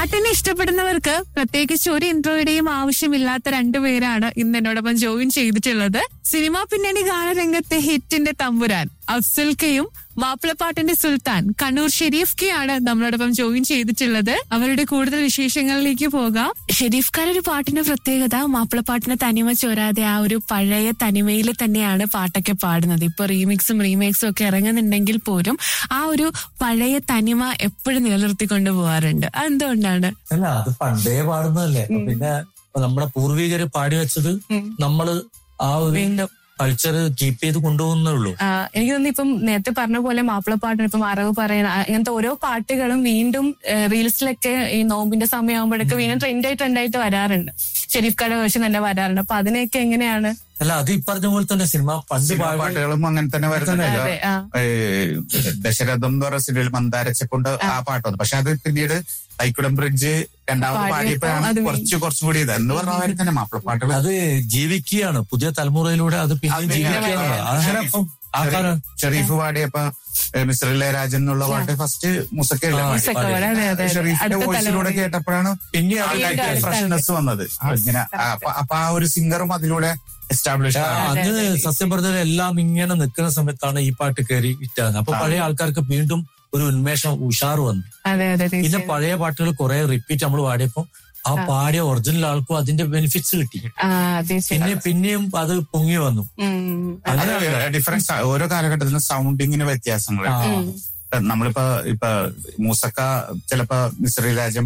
പാട്ടിനെ ഇഷ്ടപ്പെടുന്നവർക്ക് പ്രത്യേകിച്ച് ഒരു ഇൻട്രോയുടെയും ആവശ്യമില്ലാത്ത രണ്ടുപേരാണ് ഇന്ന് എന്നോടൊപ്പം ജോയിൻ ചെയ്തിട്ടുള്ളത് സിനിമാ പിന്നണി ഗാനരംഗത്തെ ഹിറ്റിന്റെ തമ്പുരാൻ അഫ്സൽ കെയും മാപ്പിളപ്പാട്ടിന്റെ സുൽത്താൻ കണ്ണൂർ ഷെരീഫ് കെ ആണ് നമ്മളോടൊപ്പം ജോയിൻ ചെയ്തിട്ടുള്ളത് അവരുടെ കൂടുതൽ വിശേഷങ്ങളിലേക്ക് പോകാം ഷെരീഫ് ഖാൻ ഒരു പാട്ടിന്റെ പ്രത്യേകത മാപ്പിളപ്പാട്ടിന് തനിമ ചോരാതെ ആ ഒരു പഴയ തനിമയിൽ തന്നെയാണ് പാട്ടൊക്കെ പാടുന്നത് ഇപ്പൊ റീമിക്സും റീമേക്സും ഒക്കെ ഇറങ്ങുന്നുണ്ടെങ്കിൽ പോലും ആ ഒരു പഴയ തനിമ എപ്പോഴും നിലനിർത്തിക്കൊണ്ട് പോവാറുണ്ട് അതെന്തുകൊണ്ടാണ് അല്ല അത് പണ്ടേ പാടുന്നതല്ലേ അപ്പൊ പിന്നെ നമ്മുടെ പൂർവികര് പാടി വെച്ചത് നമ്മള് ആ ഒരു വീണ്ടും കൾച്ചർ കീപ്പ് ചെയ്ത് കൊണ്ടുപോകുന്നേ ഉള്ളൂ ആ, എനിക്ക് തോന്നുന്നു ഇപ്പം നേരത്തെ പറഞ്ഞ പോലെ മാപ്പിളപ്പാട്ടിന് ഇപ്പം അറിവ് പറയണ ആ, ഇങ്ങനത്തെ ഓരോ പാട്ടുകളും വീണ്ടും റീൽസിലൊക്കെ ഈ നോമ്പിന്റെ സമയമാകുമ്പോഴൊക്കെ വീണ്ടും ട്രെൻഡായി ട്രെൻഡായിട്ട് വരാറുണ്ട് ഷെരീഫ് കട വേർഷൻ തന്നെ വരാറുണ്ട് അപ്പൊ അതിനെയൊക്കെ എങ്ങനെയാണ് അല്ല അത് ഈ പറഞ്ഞ പോലെ തന്നെ സിനിമ പണ്ട് സിനിമാ പാടി പാട്ടുകളും അങ്ങനെ തന്നെ വരുന്നുണ്ടല്ലോ അതെ ആ ഏഹ് ദശരഥം എന്ന് പറയുന്ന സിനിമയിൽ മന്ദാരച്ചക്കൊണ്ട് ആ പാട്ട് വന്നു പക്ഷെ അത് പിന്നീട് തൈക്കുടം ബ്രിഡ്ജ് രണ്ടാമത് പാടിയപ്പോ പാടിയപ്പോഴാണ് അത് കുറച്ച് കുറച്ചും കൂടി ഇത് എന്ന് പറഞ്ഞ മാതിരി തന്നെ മാപ്പിളപ്പാട്ടുകൾ അത് ജീവിക്കുകയാണ് പുതിയ തലമുറയിലൂടെ അത് പിന്നെ അത് ജീവിക്കുകയാണ് പിന്നെ അങ്ങനെ ഇപ്പം ആൾക്കാര് ഷെറീഫ് പാടിയപ്പോ ഏഹ് മിസ്റ്റർ ഇളയരാജൻ എന്നുള്ള പാട്ട് ഫസ്റ്റ് മുസക്കല്ല ആ, മുസക്ക പാടി. പാടി. അതെ, അതെ, അതെ. ഷെറീഫിന്റെ അടുത്ത വോയിസിലൂടെ തലമുറ. കേട്ടപ്പോഴാണ് പിന്നെ അത് വീണ്ടും ആൾക്കാർക്ക് അടുത്ത ഫ്രഷ്നെസ് വന്നത് ഇങ്ങനെ ആ, അപ്പൊ അപ്പൊ ആ ഒരു സിംഗറും അതിലൂടെ എസ്റ്റാബ്ലിഷ് ആ, അന്ന് സത്യം പറഞ്ഞാൽ എല്ലാം ഇങ്ങനെ നിൽക്കുന്ന സമയത്താണ് ഈ പാട്ട് കയറി ഇട്ടാകുന്നത് അപ്പൊ പഴയ ആൾക്കാർക്ക് വീണ്ടും ഒരു ഉന്മേഷം ഉഷാറ് വന്നു അതെ അതെ പിന്നെ തീർച്ചയായും. പഴയ പാട്ടുകൾ കുറെ റിപ്പീറ്റ് നമ്മൾ പാടിയപ്പോ ആ പാടിയ ഒറിജിനൽ ആൾക്കും അതിന്റെ ബെനിഫിറ്റ്സ് കിട്ടി ആ തീർച്ചയായും പിന്നെ പിന്നെയും അത് പൊങ്ങി വന്നു ഉം. അങ്ങനെ ഡിഫറൻസ് ഓരോ കാലഘട്ടത്തിലും സൗണ്ടിങ്ങിന് വ്യത്യാസങ്ങൾ ആ. നമ്മളിപ്പോ ഇപ്പൊ മൂസക്ക ചിലപ്പോ മിസ്റ്റർ രാജൻ